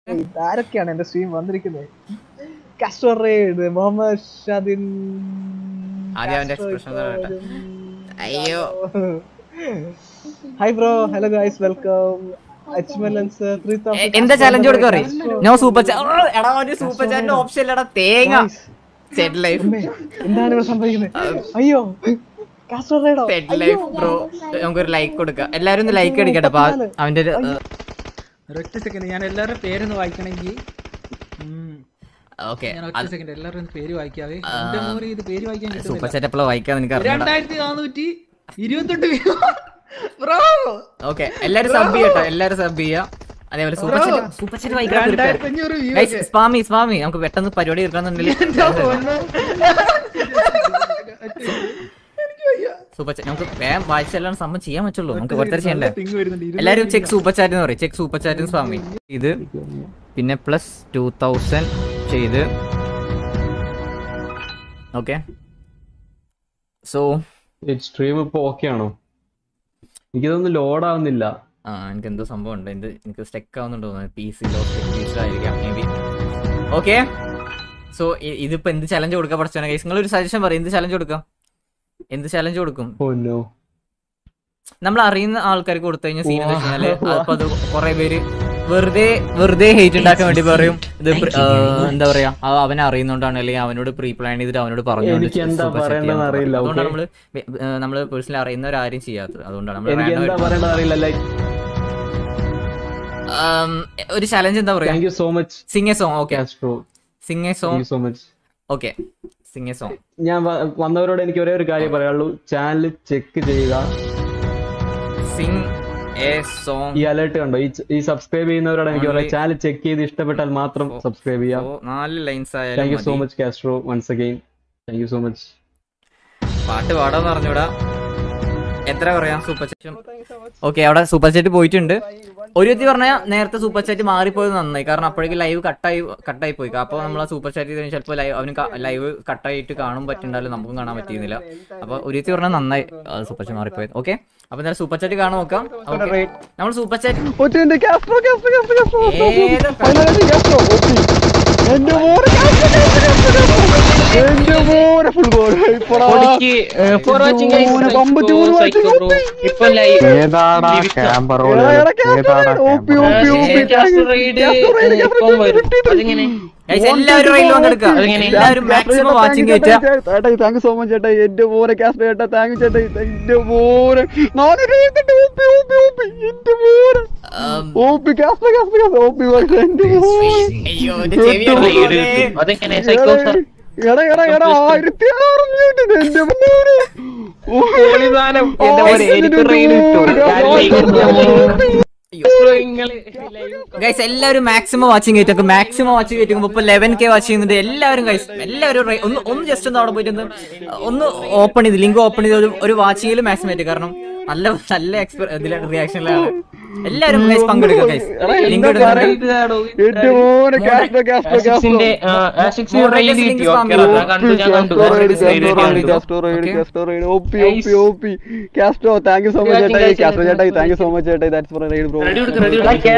ആരൊക്കെയാണ് എന്റെ സ്ട്രീം വന്നിരിക്കുന്നത് കസ്റ്ററേഡ് മുഹമ്മദ് ഷാദിൻ ആദ്യം അവന്റെ expression ഒന്ന് കേട്ടെ. അയ്യോ hi bro hello guys welcome അച്മലൻസ് എ- എന്താ ചലഞ്ച് കൊടുക്ക പറയും നോ സൂപ്പർ എടാ ഒരു സൂപ്പർ ചാറ്റിന്റെ ഓപ്ഷൻ ഇല്ലടാ തേങ്ങ സെഡ് ലൈഫ് എന്താണ് ഇവിടെ സംഭവിക്കുന്നത് അയ്യോ കാസ്റ്ററേഡോ സെഡ് ലൈഫ് ബ്രോ നമുക്കൊരു ലൈക്ക് കൊടുക്കാം എല്ലാരും ഒന്ന് ലൈക്ക് അടിക്കട്ടെ അപ്പൊ ആ- അവന്റെ ഒരു ഒരൊറ്റ സെക്കൻഡ് ഞാൻ എല്ലാവരുടെ പേരൊന്ന് വായിക്കണമെങ്കിൽ ഓക്കെ ഞാൻ ഒറ്റ സെക്കൻഡ് എല്ലാവരുടെയും പേര് വായിക്കാവേ എന്റെ മോറി ഇത് പേര് വായിക്കാൻ സൂപ്പർ കിട്ടുന്നില്ല ചാറ്റ് എപ്പോഴും വായിക്കാൻ എനിക്ക് അറിഞ്ഞൂടാ രണ്ടായിരത്തി നാനൂറ്റി ഇരുപത്തെട്ട് ബ്രോ ഓക്കെ എല്ലാരും സബ് ചെയ്യട്ടോ എല്ലാരും സബ് ചെയ്യാം അതേപോലെ super Bro, chat super chat വായിക്കാൻ രണ്ടായിരത്തി അഞ്ഞൂറ് വ്യൂ Guys, സ്പാമി സ്പാമി നമുക്ക് പെട്ടെന്ന് പരിപാടി തീർക്കാന്നുണ്ടെങ്കിൽ സൂപ്പർ ചാറ്റ് നമുക്ക് വേഗം വായിച്ചെല്ലാം സംഭവം ചെയ്യാൻ പറ്റുള്ളൂ നമുക്ക് ഓരോരുത്തർ ചെയ്യണ്ടേ തിങ് വരുന്നുണ്ട് എല്ലാരും ചെക്ക് സൂപ്പർ ചാറ്റ് എന്ന് പറയും ചെക്ക് സൂപ്പർ ചാറ്റ് സ്വാമി ഇത് പിന്നെ പ്ലസ് ടൂ തൗസൻഡ് ചെയ്ത് ഓക്കെ സോ സ്ട്രീം ഇപ്പൊ ഓക്കെ ആണോ എനിക്കിതൊന്നും ലോഡ് ആവുന്നില്ല ആ എനിക്ക് എന്തോ സംഭവം ഉണ്ട് ഇത് എനിക്ക് സ്റ്റെക്ക് ആവുന്നുണ്ടോ പി സിയിലോ ആയിരിക്കാം മേ ബി ഓക്കെ സോ ഇതിപ്പോ എന്ത് ചലഞ്ച് കൊടുക്കാൻ പഠിച്ചാണ് ഗൈസ് നിങ്ങൾ ഒരു സജഷൻ പറയും എന്ത് ചലഞ്ച് കൊടുക്കാം എന്ത് ചലഞ്ച് കൊടുക്കും ഓ നോ നമ്മൾ അറിയുന്ന ആൾക്കാർക്ക് കൊടുത്തു കഴിഞ്ഞാൽ സീൻ എന്താ വെച്ചാല് അപ്പൊ അത് കുറെ പേര് വെറുതെ വെറുതെ ഹേറ്റ് ഉണ്ടാക്കാൻ വേണ്ടി പറയും ഇത് പ്ര- ആ, എന്താ പറയാ ആ, അവനെ അറിയുന്നോണ്ടാണ് അല്ലെങ്കിൽ അവനോട് പ്രീ പ്ലാൻ ചെയ്തിട്ട് അവനോട് പറഞ്ഞു എനിക്ക് എന്താ പറയേണ്ടതെന്ന് അറിയില്ല, അതുകൊണ്ടാണ് okay? നമ്മള് നമ്മള് പേഴ്സണലി അറിയുന്നവരാരും ചെയ്യാത്തത് അതുകൊണ്ടാണ് നമ്മൾ എനിക്ക് എന്താ പറയേണ്ടത് അറിയില്ല ലൈക്ക് ഒരു ചലഞ്ച് എന്താ പറയാ thank you so much sing a song okay Castro sing a thank song you so much okay sing a song ഞാൻ വ- വന്നവരോട് എനിക്ക് ഒരേ ഒരു കാര്യം പറയാനുള്ളൂ ചാനൽ ചെക്ക് ചെയ്യുക സിംഗ് എ സോങ് ഈ അലേർട്ട് കണ്ടോ ഈ ച- ഈ സബ്സ്ക്രൈബ് ചെയ്യുന്നവരോട് എനിക്ക് പറയാം Only- ചാനൽ ചെക്ക് ചെയ്ത് ഇഷ്ടപ്പെട്ടാൽ മാത്രം സബ്സ്ക്രൈബ് ചെയ്യാം നാല് ലൈൻസ് താങ്ക് യു സോ ആയാലും much Castro once again thank you so much പാട്ട് പാടാന്ന് പറഞ്ഞൂടാ എത്ര പറയാം സൂപ്പർ ചാറ്റ് ഓക്കെ അവിടെ സൂപ്പർ ചാറ്റ് പോയിട്ടുണ്ട് ഒരു വ്യക്തി പറഞ്ഞാൽ നേരത്തെ സൂപ്പർ ചാറ്റ് മാറിപ്പോയത് നന്നായി കാരണം അപ്പോഴേക്കും ലൈവ് കട്ടായി കട്ടായി പോയി അപ്പോൾ നമ്മൾ ആ സൂപ്പർ ചാറ്റ് ചെയ്തതിന് ചിലപ്പോൾ ലൈവ് അവന് ലൈവ് കട്ടായിട്ട് കാണാൻ പറ്റുന്നുണ്ടാലും നമുക്കും കാണാൻ പറ്റിയിരുന്നില്ല അപ്പോൾ ഒരു വ്യക്തി പറഞ്ഞാൽ നന്നായി സൂപ്പർ ചാറ്റ് മാറിപ്പോയത് ഓക്കെ അപ്പോൾ എന്തായാലും സൂപ്പർ ചാറ്റ് കാണാൻ നോക്കാം Okay. നമ്മൾ സൂപ്പർ ചാറ്റ് ഒറ്റ കാസ്റ്ററോ കാസ്റ്ററോ കാസ്റ്ററോ കാസ്റ്ററോ ഏത് ഫൈനലി കാസ്റ്ററോ ഓപ്പി എന്റെ മോനെ കാസ്റ്ററോ കാസ്റ്ററോ കാസ്റ്ററോ എന്റെ മോനെ ഫുൾ ഗോൾ ഇപ്പോടാ ഫോർ വാച്ചിങ് ഇപ്പൊ ലൈവ് എടാ എടാ കാസ്റ്ററോ ഓപ്പി ഓപ്പി ഓപ്പി ഇപ്പം വരും അതിങ്ങനെ Guys, എല്ലാവരും റെയിൽ പങ്കെടുക്കുക അതെങ്ങനെ? എല്ലാവരും മാക്സിമം വാച്ചിങ് കയറ്റുക ചേട്ടാ താങ്ക് യു സോ മച്ച് ചേട്ടാ എന്റെ മോനെ കാസ്റ്റർ ചേട്ടാ താങ്ക് യു ചേട്ടാ എന്റെ മോനെ നാനൂറ് എഴുപത്തെട്ട് ഓപ്പി ഓപ്പി ഓപ്പി എന്റെ മോനെ ഉം, ഓപ്പി കാസ്റ്റർ കാസ്റ്റർ കാസ്റ്റർ ഓപ്പി എന്റെ മോനെ അയ്യോ എന്റെ ചെവി അടഞ്ഞു. അതെങ്ങനെ സൈക്കോ സ്റ്റാർ എടാ എടാ എടാ ആയിരത്തി അറുന്നൂറ്റി എന്റെ മോനെ സാധനം എന്റെ പോലെ എനിക്ക് റെയിൽ കിട്ടും ഗൈസ് എല്ലാവരും മാക്സിമം വാച്ചിങ് കയറ്റും മാക്സിമം വാച്ചിങ് കയറ്റുമ്പോൾ ഇപ്പൊ ലെവൻ കെ വാച്ച് ചെയ്യുന്നുണ്ട് എല്ലാവരും ഗൈസ് എല്ലാവരും റേ- ഒന്ന് ഒന്ന് ജസ്റ്റ് ഒന്ന് അവിടെ പോയിട്ട് ഒന്ന് ഒന്ന് ഓപ്പൺ ചെയ്ത് ലിങ്ക് ഓപ്പൺ ചെയ്ത് ഒരു- ഒരു വാച്ചിങ്ങിൽ മാക്സിമം കയറ്റും കാരണം നല്ല നല്ല എക്സ്പെർ ഇതിലാണ് റിയാക്ഷനിലാണ് എല്ലാവരും ഗൈസ് പങ്കെടുക്കുക ഗൈസ് ലിങ്ക് ഇടുന്നുണ്ട് എന്റെ മോനെ കാസ്റ്റർ കാസ്റ്റർ ആസിക്സിന്റെ ആസിക്സിന് റെയിൽ കിട്ടി ഓക്കെ കണ്ടു ഞാൻ കണ്ടു ഓപ്പി ഓപ്പി ഓപ്പി Castro thank you so much ചേട്ടാ കാസ്റ്റോ ചേട്ടാ താങ്ക് യു സോ മച്ച് ചേട്ടാ that's for ride bro ready കൊടുക്ക് റെഡി കൊടുക്ക്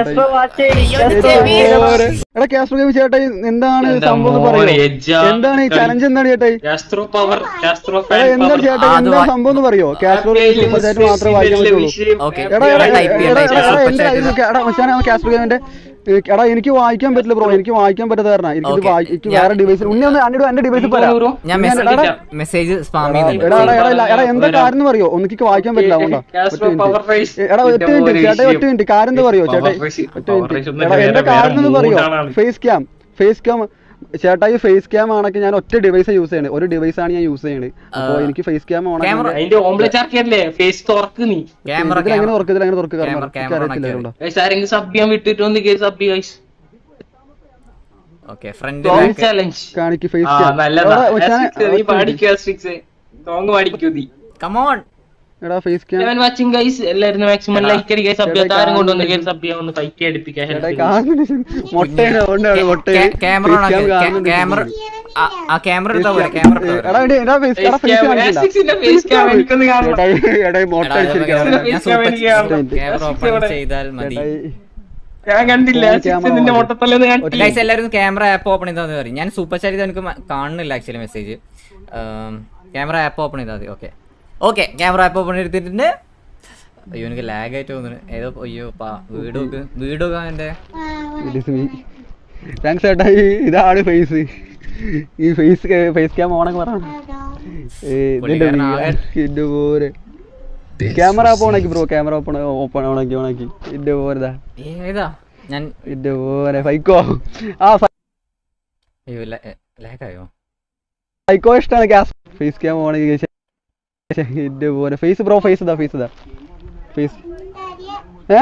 എടാ കാസ്റ്റർ ഗെയിം ചേട്ടാ എന്താണ് സംഭവം എന്ന് പറയോ എന്താണ് ഈ ചലഞ്ച് എന്താണ് ചേട്ടാ കാസ്ട്രോ പവർ കാസ്ട്രോ എടാ എന്താണ് ചേട്ടാ അത് എന്താണ് വാ- സംഭവം എന്ന് പറയോ കാസ്റ്റർ സൂപ്പർ ചാറ്റ് മാത്രമേ വായിക്കാൻ പറ്റുള്ളൂ ഓക്കെ എടാ എടാ ടൈപ്പ് എടാ ചെയ്യാം എടാ സൂപ്പർ എന്റെ ചാറ്റ് ഇത് എടാ മച്ചാനെ കാസ്റ്റർ ഗെയിമിന്റെ എടാ എനിക്ക് വായിക്കാൻ പറ്റില്ല ബ്രോ എനിക്ക് വായിക്കാൻ പറ്റാത്ത കാരണം എനിക്ക് Okay. വായി- എനിക്ക് വേറെ ഡിവൈസ് ഉണ്ണി ഒന്ന് എന്റെ എന്റെ ഡിവൈസിൽ പറയാം ഞാൻ ഞാൻ- മെസ്സേജ് എടാ, മെസ്സേജ് സ്പാം എടാ എടാ എടാ ഇല്ല, എടാ എന്താ കാര്യം എന്ന് പറയോ ഒന്നിക്ക് വായിക്കാൻ പറ്റില്ല അതുകൊണ്ടാ ഒറ്റ കാസ്ട്രോ പവർ മിനിറ്റ് റൈസ് എടാ ഒറ്റ മിനിറ്റ് ചേട്ടാ ഒറ്റ മിനിറ്റ് കാര്യം എന്താ പറയോ ചേട്ടാ ഒറ്റ മിനിറ്റ് എടാ എന്റെ കാര്യം എന്ന് പറയോ ഫേസ് ക്യാം ഫേസ് ക്യാം ചേട്ടാ ഈ ഫേസ് ക്യാം ആണെങ്കിൽ ഞാൻ ഒറ്റ ഡിവൈസ് യൂസ് ചെയ്യണത് ഒരു ഡിവൈസ് ആണ് ഞാൻ യൂസ് ചെയ്യണത് അപ്പൊ എനിക്ക് ഫേസ് ക്യാം ഓൺ Camera- അതിന്റെ ഓംലെറ്റ് ആർക്കല്ലേ ഫേസ് തുറക്ക് നീ ക്യാമറ എങ്ങനെ തുറക്കുക ഇതിലെങ്ങനെ തുറക്കുക Camera- കാരണം camera അറിയത്തില്ല on അതുകൊണ്ടാ ഗൈസ് ആരെങ്കിലും സബ് ചെയ്യാൻ വിട്ടിട്ട് ഒന്ന് കേസ് സബ് ചെയ്യുക guys okay friend song challenge കാണിക്ക് ഫേസ് ആ ക്യാം നല്ലതാ Asterix, നീ പാടിക്കോ ആസ്ട്രിക്സ് സോങ് പാടിക്കൂ നീ കമോൺ എടാ face cam eleven watching guys എല്ലാവരും മാക്സിമം ലൈക്ക് അടിക്കുക സബ് ചെയ്യാത്ത ആരും കൊണ്ടൊന്ന് കേസ് സബ് ചെയ്യാൻ ഒന്ന് കൈക്ക് അടുപ്പിക്കാൻ ചേട്ടാ കാണുന്നുണ്ട് മുട്ടയാണ് അതുകൊണ്ടാണ് മുട്ടയാണ് ക്യാമറ Face cam കാണുന്നുണ്ട്. ക്യാമറ ആ ക്യാമറ എടുത്താ പോലെ ക്യാമറ എടാ എടാ, എടാ ഫേസ് എടാ ഫേസ് കാണിക്കണ്ട ആസ്ട്രിക്സിന്റെ ഫേസ് ക്യാം എനിക്കൊന്ന് കാണണം എടാ എടാ ഈ മുട്ട അടിച്ചിരിക്കണം Face cam എനിക്ക് കാണണം. ക്യാമറ ഓപ്പൺ ചെയ്താൽ മതി ചേട്ടാ ഈ- ഞാൻ കണ്ടില്ല Phone camera നിന്റെ on. മൊട്ടത്തല്ലെന്ന് കണ്ടില്ല ഗൈസ് എല്ലാവരും ക്യാമറ ആപ്പ് ഓപ്പൺ ചെയ്താൽ മതി പറയും ഞാൻ സൂപ്പർ ചാറ്റ് എനിക്ക് മ- കാണുന്നില്ല actually message camera app open ചെയ്താൽ മതി okay okay camera app open എടുത്തിട്ടുണ്ട് അയ്യോ എനിക്ക് ലാഗ് ആയിട്ട് തോന്നുന്നു ഏതോ അയ്യോ പാ വീട് നോക്ക് വീട് നോക്കാൻ എൻ്റെ താങ്ക്സ് ചേട്ടാ ഈ- ഇതാണ് ഫേസ് ഈ ഫേസ് ഫേസ് ക്യാം ഓണൊക്കെ പറ പുള്ളിക്കാരൻ ആകെ- ഇതിന്റെ പോരെ ക്യാമറ ഓപ്പൺ ആക്കി ബ്രോ ക്യാമറ ഓപ്പൺ ഓപ്പൺ ഓണാക്കി ഓണാക്കി ഇതിന്റെ പോരതാ ഏതാ ഞാൻ ഇതിന്റെ പോരെ ഫൈക്കോ ആ അയ്യോ ലാഗായോ ഫൈക്കോ ഇഷ്ടമാണ് ഗ്യാസ് ഫേസ് ക്യാം ഓണാക്കി ഇതിന്റെ പോരെ ഫേസ് ബ്രോ ഫേസ് ഇതാ ഫേസ് ഇതാ ഫേസ് ഏ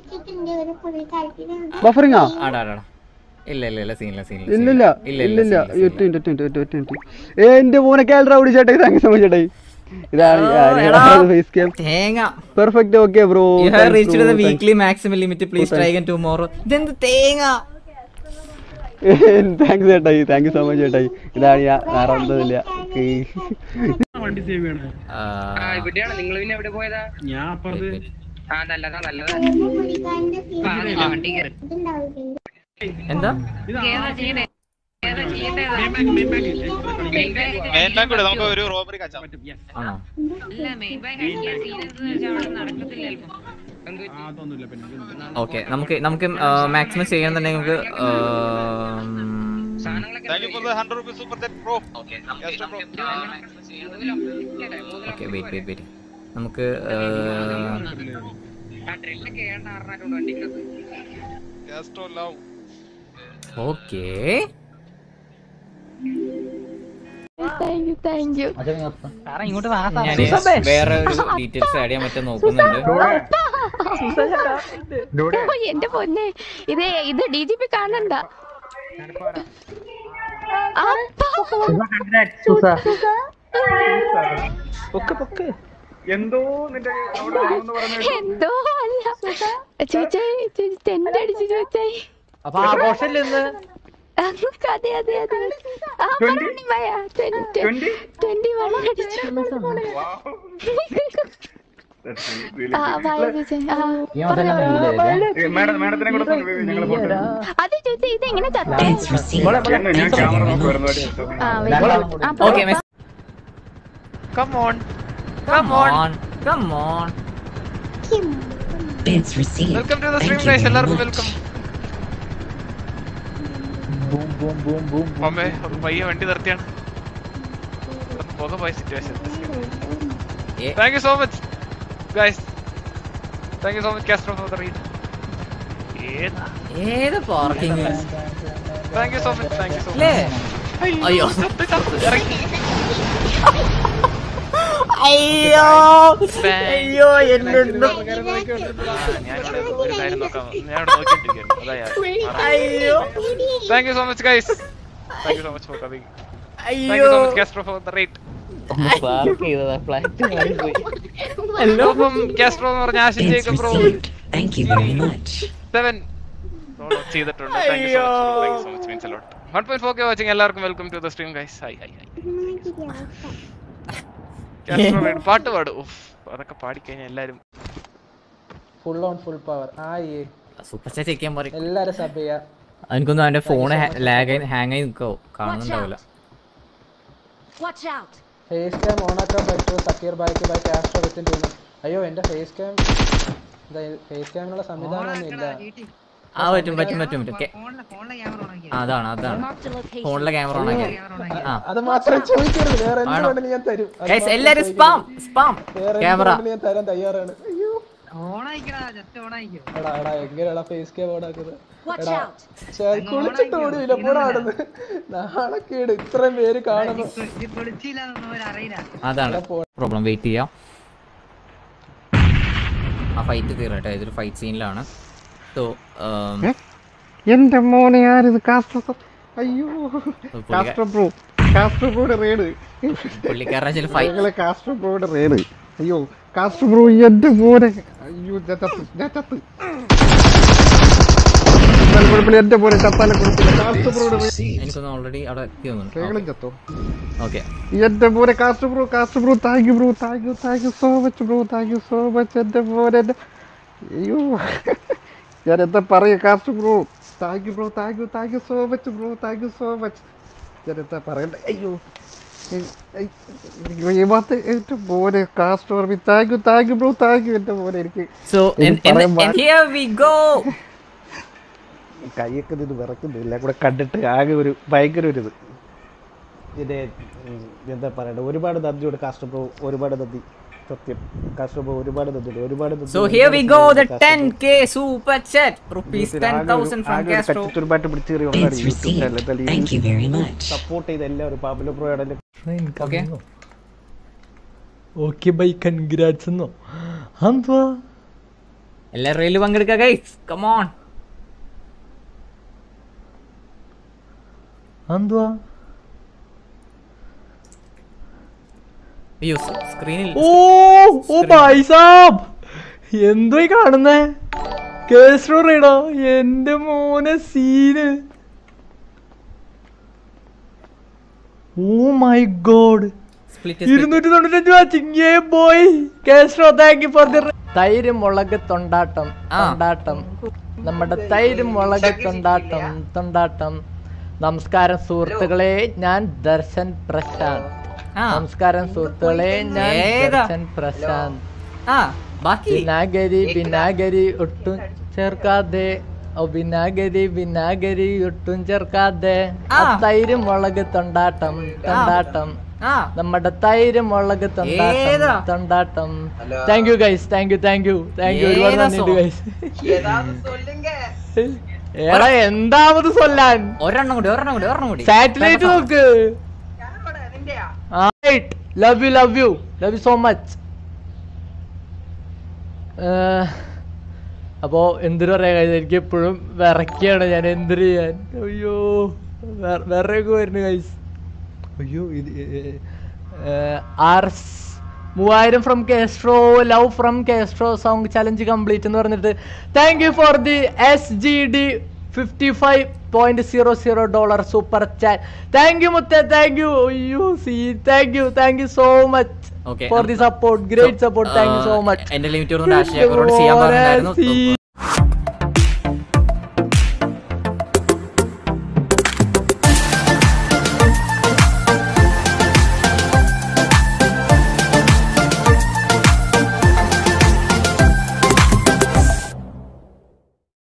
ബഫറിങ്ങാ ആടാ ആടാ ഇല്ല ഇല്ല ഇല്ല സീനില്ല സീനില്ല ഇല്ലില്ല ഇല്ല ഇല്ലില്ല ഇല്ല ഒറ്റ മിനിറ്റ് ഒറ്റ മിനിറ്റ് ഒറ്റ മിനിറ്റ് ഏ എന്റെ മോനെ കാലറ ഓടി ചേട്ടാ താങ്ക് സോ മച്ച് ചേട്ടാ ഇതാണ് എടാ. ഫേസ് ക്യാം തേങ്ങ perfect okay bro you have reached the weekly maximum limit please try again tomorrow ഇതെന്ത് തേങ്ങ താങ്ക്സ് ചേട്ടായി താങ്ക് യു സോ മച്ച് ചേട്ടായി ഇതാണ് ഞാൻ വേറെ ഒന്നുമില്ല വണ്ടി സേവ് ചെയ്യണേ ആ, ഇവിടെയാണ് നിങ്ങൾ പിന്നെ എവിടെ പോയതാ ഞാൻ അപ്പുറത്ത് ആ നല്ലതാ നല്ലതാ എന്താ എല്ലാം കൂടെ നമുക്ക് ഒരു റോബറി കച്ചാം ആണോ അതൊന്നുമില്ല പിന്നെ ഓക്കെ നമുക്ക് നമുക്ക് മാക്സിമം ചെയ്യാന്നുണ്ടെങ്കിൽ നമുക്ക് thank you for the hundred rupees super chat bro okay wait wait wait നമുക്ക് Castro love okay thank you thank you ഞാൻ വേറെ ഒരു ഡീറ്റെയിൽസ് ആഡ് ചെയ്യാൻ പറ്റും നോക്കുന്നുണ്ട് ഓ, എന്റെ പൊന്നെ ഇത് ഇത് ഡി ജി പി കാണണ്ട എന്തോ അല്ല ചോദിച്ചായി ടെന്റ് അടിച്ചു ചോദിച്ചായി അപ്പൊ ആഘോഷമില്ല ഇന്ന് അതെ അതെ അതെ ആ പറഞ്ഞു ഭയ ട്വന്റി വൺ അടിച്ചു ആ ഭയ ചോദിച്ചായി ആ പറഞ്ഞോ. അത് ചോദിച്ചാ ഇത് എങ്ങനെ ചത്തേ ആ very good. ആ, ഓക്കെ പറ. Come on come on come on Bids received. Welcome to the stream Thank you guys very എല്ലാവർക്കും much. വെൽക്കം അമ്മേ ഒന്ന് പയ്യെ വണ്ടി നിർത്തിയാണ് ഒന്ന് പുക പോയ സിറ്റുവേഷൻ ഏ. Thank you so much guys thank you so much Castro for the read ഏതാ ഏത് parking thank you so much thank you so അല്ലേ മച്ച് അയ്യോ ചത്ത് ചത്ത് ഇറങ്ങി അയ്യോ അയ്യോ എന്നെ ഞാനിവിടെ ഒരു കാര്യം നോക്കാം ഞാൻ ഇവിടെ നോക്കിയിട്ടിരിക്കുന്നു അതാ ഞാൻ അയ്യോ thank you so much guys thank you so much for coming thank അയ്യോ you so much Castro for the rate hello അപ്പം കാസ്ട്രോ എന്ന് പറഞ്ഞ Ashin Bids Jacob bro received. Thank you very much. Seven ചെയ്തിട്ടുണ്ട് thank you so much thank you so much means a lot one point four K watching എല്ലാവർക്കും welcome to the stream guys hi hi hi Castro raid പാട്ട് പാടും ഉഫ് അതൊക്കെ പാടിക്കഴിഞ്ഞാൽ എല്ലാരും full on full power ആയി super chat ചെയ്യാൻ പറയും എല്ലാരും സബ് ചെയ്യാ എനിക്കൊന്നും അവന്റെ ഫോൺ ലാഗ് ആയി ഹാങ് ആയി നിൽക്കോ കാണുന്നുണ്ടാവില്ല ഫേസ് ക്യാം ഓൺ ആക്കാൻ പറ്റുമോ സക്കീർ ബായ്ക്ക് ബൈ കാസ്ട്രോ വിത്തിൻ ടു അയ്യോ എന്റെ ഫേസ് ക്യാം ഫേസ് ക്യാമിനുള്ള സംവിധാനം ഒന്നും ഇല്ല ആ പറ്റും പറ്റും പറ്റും പറ്റും കെ- ആ, അതാണ് അതാണ് ഫോണിലെ ക്യാമറ ഓൺ ആക്കിയ ആ അത് മാത്രം ചോദിക്കരുത് വേറെ എന്ത് ആണോ? വേണമെങ്കിലും ഞാൻ തരും അത് ഗൈസ് മാത്രം എല്ലാരും ചോദിക്കരുത്. സ്പാം സ്പാം വേറെ എന്ത് ക്യാമറ വേണമെങ്കിലും ഞാൻ തരാൻ തയ്യാറാണ് അയ്യോ എടാ എടാ എങ്ങനെയാടാ ഫേസ് ക്യാം ഓൺ ആക്കുന്നത് എടാ ശ്ശെ, അത് കുളിച്ചിട്ട് ഓടിയില്ല പോടാടുന്നു നാണക്കേട് ഇത്രയും പേര് കാണുന്നു അതാണ് പ്രോബ്ലം വെയിറ്റ് ചെയ്യാം ആ ഫൈറ്റ് തീരട്ടെ ഇതൊരു ഫൈറ്റ് സീനിലാണ് സോ എന്റെ മോനെ ആരിത് കാസ്റ്റർ അയ്യോ കാസ്റ്റർ ബ്രോ കാസ്റ്റർ ബ്രോയുടെ റേഡ് പുള്ളിക്കാരനെ ചില ഫൈറ്റ് ഞങ്ങളെ കാസ്റ്റർ ബ്രോയുടെ റേഡ് അയ്യോ കാസ്റ്റർ ബ്രോ എന്റെ മോനെ അയ്യോ ഞാൻ ചത്ത് ഞാൻ ചത്ത് ചത്താലും കുഴപ്പമില്ല എന്റെ മോനെ ചത്താലും കുഴപ്പമില്ല കാസ്റ്റർ ബ്രോയുടെ Received. എനിക്കൊന്ന് ഓൾറെഡി അവിടെ എത്തി റേകളും തോന്നുന്നു ചത്തോ ഓക്കെ എന്റെ മോനെ കാസ്റ്റർ ബ്രോ കാസ്റ്റർ bro thank you bro thank you thank you so much bro thank you so much എന്റെ മോനെ എന്റെ അയ്യോ ഞാൻ എന്താ പറയാ കാസ്റ്റ് bro thank you bro thank you thank you so much bro thank you so much ഞാൻ എന്താ പറയണ്ടേ അയ്യോ എന്റെ മോനെ കാസ്റ്റ് ഓർമ്മി thank you thank you bro thank you എന്റെ മോനെ എനിക്ക് സോ എനിക്ക് പറയാൻ പാ- here we go കൈയൊക്കെ നിന്ന് വിറക്കുന്നില്ല കൂടെ കണ്ടിട്ട് ആകെ ഒരു ഭയങ്കര ഒരു ഇത് ഇത് ഉം, എന്താ പറയണ്ടേ ഒരുപാട് നന്ദിയോട് കാസ്റ്റ് ബ്രോ ഒരുപാട് നന്ദി സത്യം കാസ്റ്റ് ബ്രോ ഒരുപാട് നന്ദിയുണ്ട് ഒരുപാട് നന്ദി So here we go, the 10k super chat, rupees 10,000 from Castro. കച്ചത്തുരുമായിട്ട് പിടിച്ച് കയറി It's received. Thank you very much. Support ചെയ്ത എല്ലാവരും പാപ്പുലർ പ്രോ ആണെങ്കിലും Okay. ഓക്കെ ബൈ കൺഗ്രാറ്റ്സ് എന്നോ എന്തുവാ എല്ലാ റെയിലും പങ്കെടുക്കുക ഗൈസ് കമോൺ എന്തുവാ അയ്യോ സ്ക്രീനിൽ ഓ ഓ ഭായ് സാബ് എന്തോ ഈ കാണുന്നേ കേസ്ട്രോ റീഡോ എന്റെ മോനെ സീന് ഓ മൈ ഗോഡ് സ്പ്ലിറ്റ് ഇരുന്നൂറ്റി തൊണ്ണൂറ്റഞ്ച് വാച്ചിങ് ഏ ബോയ് കേസ്ട്രോ താങ്ക് യു ഫോർ ദി തൈര് മുളക് തൊണ്ടാട്ടം ആ. തൊണ്ടാട്ടം നമ്മുടെ തൈര് മുളക് തൊണ്ടാട്ടം തൊണ്ടാട്ടം നമസ്കാരം സുഹൃത്തുക്കളെ ഞാൻ ദർശൻ പ്രശാന്ത് ആ നമസ്കാരം സുഹൃത്തുക്കളെ ഞാൻ ഏതാ? ദർശൻ പ്രശാന്ത് ആ ബാക്കി വിനാഗരി വിനാഗരി ഒട്ടും ചേർക്കാതെ ഓ വിനാഗരി വിനാഗരി ഒട്ടും ചേർക്കാതെ ആ ആ. തൈര് മുളക് തൊണ്ടാട്ടം തൊണ്ടാട്ടം ആ നമ്മുടെ തൈര് മുളക് ഏതാ? തൊണ്ടാട്ടം തൊണ്ടാട്ടം thank you guys thank you thank you thank you ഒരുപാട് ഏതാ നന്ദിയുണ്ട് song? ഗൈസ് എടാ എന്താമത് സൊല്ലാൻ ഒരെണ്ണം കൂടി ഒരെണ്ണം കൂടി ഒരെണ്ണം കൂടി സാറ്റലൈറ്റ് നോക്ക് love you love you love you so much അപ്പോ എന്തിനു പറയാ guys, എനിക്ക് എപ്പോഴും വിറയ്ക്കാണ് ഞാൻ എന്തിനു ചെയ്യാൻ അയ്യോ വിറയൊക്കെ വരുന്നു ഗൈസ് അയ്യോ ഇത് ആർസ് മൂവായിരം ഫ്രം കേസ്ട്രോ ലവ് ഫ്രം കേസ്ട്രോ സോങ് ചലഞ്ച് കംപ്ലീറ്റ് എന്ന് പറഞ്ഞിട്ട് thank you for the S G D fifty five point zero zero dollar super chat thank you മുത്ത താങ്ക് യു അയ്യോ സി thank you thank you so much Okay, for um, the support great support thank you so much എന്റെ limit dash ചെയ്യാൻ പറഞ്ഞിട്ടുണ്ടായിരുന്നു